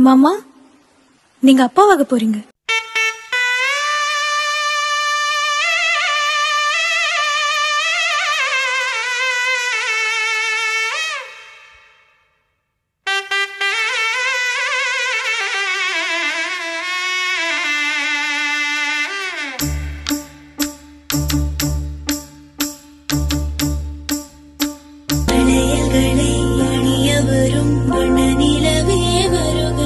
மாமா நீங்க அப்பாவாக போறீங்க வளையல்களை அணிய வரும் வண்ண நிலவே வருக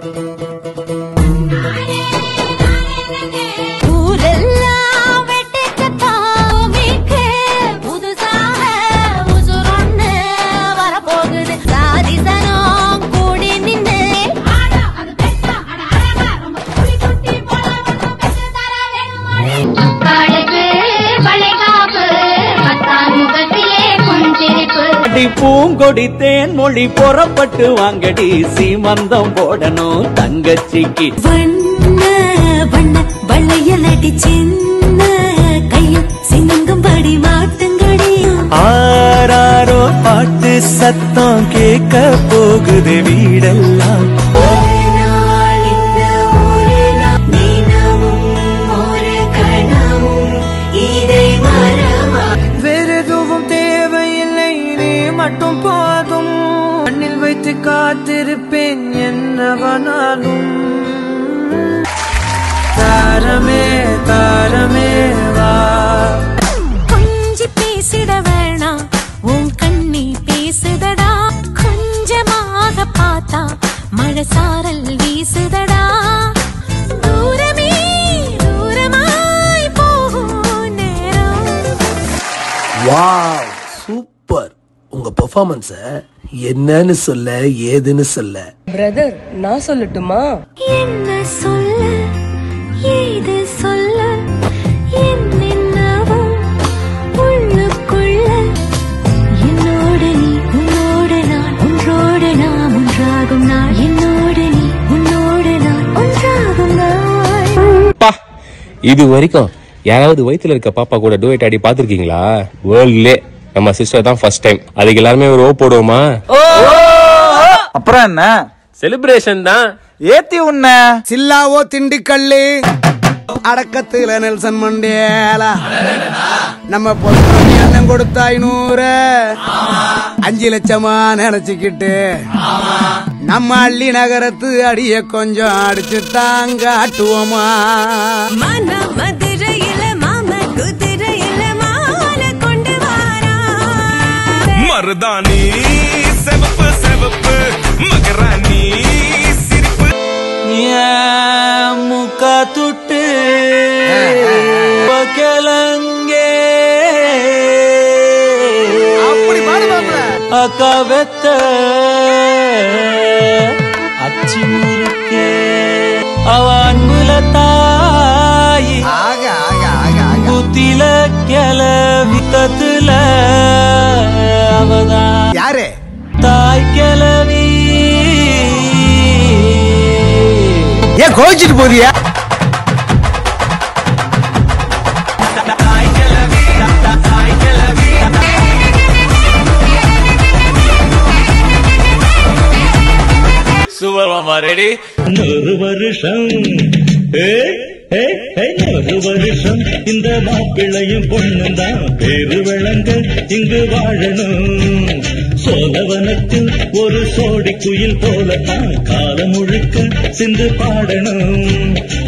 ஊரெல்லாம் வெட்டுக்கத்தான் மீட்க புதுசாக உசுரொன்னு வரப்போகுது சாதிசனம் கூடி நின்று காடுக்கு வளைகாப்பு மத்தான் முகத்திலே புஞ்சிரிப்பு அடி பூங்கொடி தேன் மொழி புறப்பட்டு வாங்கடி சீமந்தம் போடணும் தங்கச்சிக்கு வண்ண வண்ண வளையலடி சின்ன கையில் சிங்கம்படி மாட்டுங்கடி ஆராரோ பாட்டு சத்தம் கேட்க போகுது வீடெல்லாம் ஒரு நாள் இந்த ஒரு நாள் தினமும் ஒரு கணமும் இதை மறவா வேறெதுவும் தேவையில்லை நீ மட்டும் போதும் கண்ணில் வைத்து காத்திருப்பேன் என்னவனாலும் தாரமே தாரமே வா கொஞ்சி பேசிட வேணாம் உன் கண்ணி பேசுதடா கொஞ்சமாக பார்த்தா மழை சாரல் வீசுதடா தூரமே தூரமாய் போகும் நேரம் வாவ் சூப்பர் உங்க பெர்ஃபார்மன்ஸ என்னன்னு சொல்ல ஏதுன்னு சொல்ல பிரதர் நான் சொல்லட்டுமா என்ன சொல்ல ஏது சொல்ல என்னென்னவோ உள்ளுக்குள்ள என்னோடு நீ உன்னோடு நான் ஒன்றோடு நாம் ஒன்றாகும் நாள் என்னோடு நீ உன்னோடு நான் ஒன்றாகும் நாள் பா இது வரைக்கும் யாராவது வயித்துல இருக்க பாப்பா கூட டூயட் ஆடி பாத்திருக்கீங்களா வேர்ல்ட்லே நம்ம சிஸ்டர் தான் ஃபர்ஸ்ட் டைம் அதுக்கு எல்லாருமே ஒரு ஓ போடுவோமா அப்புறம் என்ன செலிப்ரேஷன் தான் ஏத்தி உன்ன சில்லாவோ திண்டுக்கல்லு அடக்கத்துல நெல்சன் மண்டேலா நம்ம பொண்ணு அண்ணன் கொடுத்த ஐநூறு அஞ்சு லட்சமா நினைச்சுக்கிட்டு நம்ம அள்ளி நகரத்து அடிய கொஞ்சம் அடிச்சு தாங்க ஆட்டுவோமா மன மதுரையில மாம குதிரையில மால கொண்டு வாரா மருதாணி செவப்பு செவப்பு மகராணி சிரிப்பு முக்க துட்டு கிளங்கே அப்படி பாடுவாங்க அக்கா வெத்த அச்சி முறுக்கே அவ அன்புல தாயி ஆக ஆக ஆக ஆக புத்தில கிளவி தத்துல அவதான் யாரு தாய் கிளவி ஏன் கோவிச்சிட்டு போறியா சூப்பர் மாமா ரெடி ஒரு வருஷம் ஒரு வருஷம் இந்த மாப்பிள்ளையும் பொண்ணும் தான் பேரு விளங்க இங்கு வாழணும் சோழவனத்தில் ஒரு சோடி குயில் போலத்தான் காலம் முழுக்க சிந்து பாடணும்